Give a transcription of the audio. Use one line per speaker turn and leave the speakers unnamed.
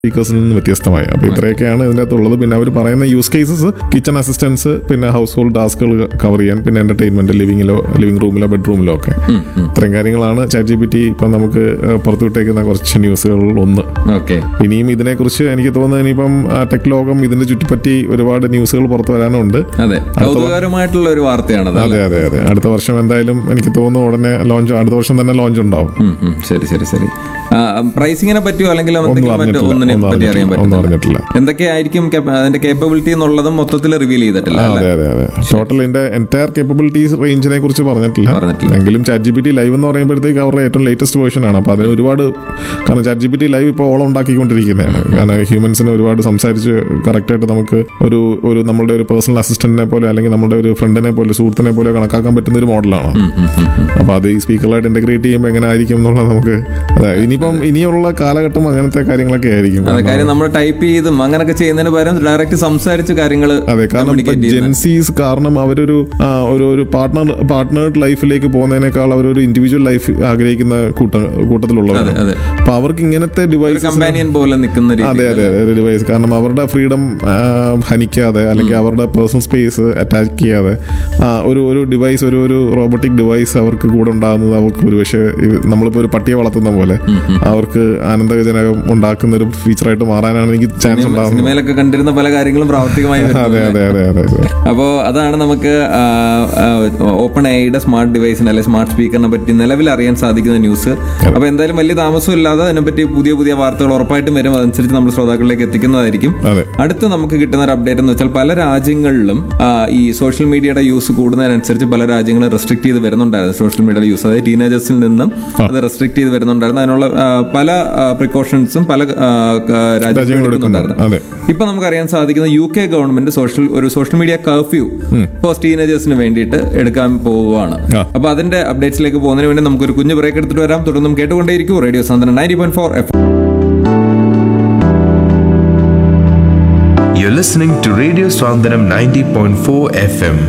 സ്പീക്കേഴ്സിൽ നിന്ന് വ്യത്യസ്തമായി അപ്പോൾ ഇത്രയൊക്കെയാണ് ഇതിൻ്റെ അകത്തുള്ളത് പിന്നെ അവർ പറയുന്ന യൂസ് കേസസ് കിച്ചൺ അസിസ്റ്റൻസ് പിന്നെ ഹൗസ് ഹോൾഡ് ടാസ്കുകൾ കവർ ചെയ്യാൻ പിന്നെ എന്റർടൈൻമെന്റ് ലിവിങ്ങിലോ ലിവിംഗ് റൂമിലോ ബെഡ്റൂമിലോ ഒക്കെ ഇത്രയും കാര്യങ്ങളാണ് ചാറ്റ് ജി പി ടി ഇപ്പം നമുക്ക് ഏഹ്, പുറത്തുവിട്ടേക്കുന്ന കുറച്ച് ന്യൂസുകളിൽ ഒന്ന്
ഓക്കെ
ഇനിയും ഇതിനെക്കുറിച്ച് എനിക്ക് തോന്നുന്നത് ഇനിയിപ്പം ടെക് ലോകം ഇതിനെ ചുറ്റിപ്പറ്റി ഒരുപാട് ന്യൂസുകൾ പുറത്തു വരാനുണ്ട്
അതെ കൗതുകകരമായിട്ടുള്ള ഒരു വാർത്തയാണത്
അതെ അതെ അതെ അടുത്ത വർഷം എന്തായാലും എനിക്ക് തോന്നുന്നു ഉടനെ ലോഞ്ച് അടുത്ത വർഷം തന്നെ ലോഞ്ച് ഉണ്ടാവും
ഉം, ഉം. ശരി ശരി ശരി പ്രൈസിങ്ങിനെ പറ്റിയോ അല്ലെങ്കിൽ
ഒന്നും
എന്തെങ്കിലും മറ്റോ
അറിഞ്ഞിട്ടില്ല
ഒന്നിനെ
ഒന്നും
പറ്റി അറിയാൻ
അറിഞ്ഞിട്ടില്ല ഒന്നും
പറ്റില്ല
അറിഞ്ഞിട്ടില്ല
എന്തൊക്കെയായിരിക്കും cap- അതിന്റെ കേപ്പബിലിറ്റി എന്നുള്ളതും മൊത്തത്തിൽ റിവീൽ ചെയ്തിട്ടില്ല
ആ,
അല്ലേ?
അതെ അതെ അതെ ടോട്ടൽ ഇതിന്റെ എൻറ്റയർ കേപ്പബിലിറ്റീസ് റേഞ്ചിനെ കുറിച്ച് പറഞ്ഞിട്ടില്ല
പറഞ്ഞിട്ടില്ല.
എങ്കിലും chat G P T live എന്ന് പറയുമ്പോഴത്തേക്ക് അവരുടെ ഏറ്റവും ലേറ്റസ്റ്റ് വേർഷൻ ആണ് അപ്പോൾ അതിന് ഒരുപാട് കാരണം chat G P T live ഇപ്പോൾ ഓളം ഉണ്ടാക്കിക്കൊണ്ടിരിക്കുന്നതാണ് കാരണം ഹ്യൂമൻസിന് ഒരുപാട് സംസാരിച്ച് കറക്റ്റായിട്ട് നമുക്ക് ഒരു ഒരു നമ്മളുടെ ഒരു പേഴ്സണൽ അസിസ്റ്റന്റിനെ പോലെ അല്ലെങ്കിൽ നമ്മുടെ ഒരു ഫ്രണ്ടിനെ പോലെ സുഹൃത്തിനെ പോലെ കണക്കാക്കാൻ പറ്റുന്ന ഒരു മോഡലാണ് അപ്പോൾ അത് ഈ സ്പീക്കറായിട്ട് ഇന്റഗ്രേറ്റ് ചെയ്യുമ്പോൾ എങ്ങനെ ആയിരിക്കും എന്നുള്ളത് നമുക്ക് അതെ ഇനിയിപ്പം ഇനിയുള്ള കാലഘട്ടം അങ്ങനത്തെ കാര്യങ്ങളൊക്കെ ആയിരിക്കും
അതെ കാര്യം നമ്മൾ ടൈപ്പ് ചെയ്തും അങ്ങനെയൊക്കെ ചെയ്യുന്നതിന് പകരം ഡയറക്റ്റ് സംസാരിച്ച് കാര്യങ്ങൾ
അതെ കാരണം ഇപ്പൊ ജെൻസീസ് കാരണം അവരൊരു ആ, ഒരു ഒരു പാർട്ട്ണർ പാർട്ട്നേർഡ് ലൈഫിലേക്ക് പോകുന്നതിനേക്കാൾ അവരൊരു ഇൻഡിവിജ്വൽ ലൈഫ് ആഗ്രഹിക്കുന്ന കൂട്ട കൂട്ടത്തിലുള്ളവരാണ്
അതെ.
അപ്പൊ അവർക്ക് ഇങ്ങനത്തെ ഡിവൈസ്
കമ്പാനിയൻ പോലെ നിൽക്കുന്ന രീതി
അതെ അതെ അതെ ഒരു ഡിവൈസ് കാരണം അവരുടെ ഫ്രീഡം ഹനിക്കാതെ അല്ലെങ്കിൽ അവരുടെ പേഴ്സണൽ സ്പേസ് അറ്റാച്ച് ചെയ്യാതെ ആ, ഒരു ഒരു ഡിവൈസ് ഒരു ഒരു റോബോട്ടിക് ഡിവൈസ് അവർക്ക് കൂടെ ഉണ്ടാകുന്നത് അവർക്ക് ഒരു പക്ഷേ നമ്മളിപ്പോൾ ഒരു പട്ടിയെ വളർത്തുന്ന പോലെ അവർക്ക് ആനന്ദജനകം ഉണ്ടാക്കുന്ന ഒരു ഫീച്ചറായിട്ട് മാറാനാണ് എനിക്ക് ചാൻസ് ഉണ്ടാകുന്നത്
സിനിമയിലൊക്കെ കണ്ടിരുന്ന പല കാര്യങ്ങളും പ്രാവർത്തികമായി വരുന്നത്.
അതെ അതെ അതെ അതെ അതെ
അപ്പോൾ അതാണ് നമുക്ക് ഓപ്പൺ ഐയുടെ സ്മാർട്ട് ഡിവൈസിനെ അല്ലെങ്കിൽ സ്മാർട്ട് സ്പീക്കറിനെ പറ്റി നിലവിൽ അറിയാൻ സാധിക്കുന്ന ന്യൂസ് അപ്പോൾ എന്തായാലും വലിയ താമസമില്ലാതെ അതിനെപ്പറ്റി പുതിയ പുതിയ വാർത്തകൾ ഉറപ്പായിട്ടും വരും അതനുസരിച്ച് നമ്മൾ ശ്രോതാക്കളിലേക്ക് എത്തിക്കുന്നതായിരിക്കും
അതെ
അടുത്ത് നമുക്ക് കിട്ടുന്ന ഒരു അപ്ഡേറ്റ് എന്ന് വെച്ചാൽ പല രാജ്യങ്ങളിലും ആ, ഈ സോഷ്യൽ മീഡിയയുടെ യൂസ് കൂടുന്നതിനനുസരിച്ച് പല രാജ്യങ്ങളും റെസ്ട്രിക്ട് ചെയ്ത് വരുന്നുണ്ടായിരുന്നു സോഷ്യൽ മീഡിയയുടെ യൂസ് അതായത് ടീനേജേഴ്സിൽ നിന്നും അത് റെസ്ട്രിക്ട് ചെയ്ത് വരുന്നുണ്ടായിരുന്നു അതിനുള്ള ആ, പല പ്രിക്കോഷൻസും പല ആ, ക- രാജ്യങ്ങളും
രാജ്യങ്ങൾ
എടുക്കുന്നുണ്ടായിരുന്നു
അതെ
ഇപ്പൊ നമുക്ക് അറിയാൻ സാധിക്കുന്ന യു കെ ഗവൺമെന്റ് സോഷ്യൽ ഒരു സോഷ്യൽ മീഡിയ കർഫ്യൂ ഇപ്പോൾ ടീനേജേഴ്സിന് വേണ്ടിയിട്ട് എടുക്കാൻ പോവുകയാണ്
ആ.
അപ്പൊ അതിന്റെ അപ്ഡേറ്റ്സിലേക്ക് പോകുന്നതിന് വേണ്ടി നമുക്കൊരു കുഞ്ഞു ബ്രേക്ക് എടുത്തിട്ട് വരാം തുടർന്നും കേട്ടുകൊണ്ടേയിരിക്കും radio Sandran ninety point four F
You're listening to Radio Swandanam 90.4 FM.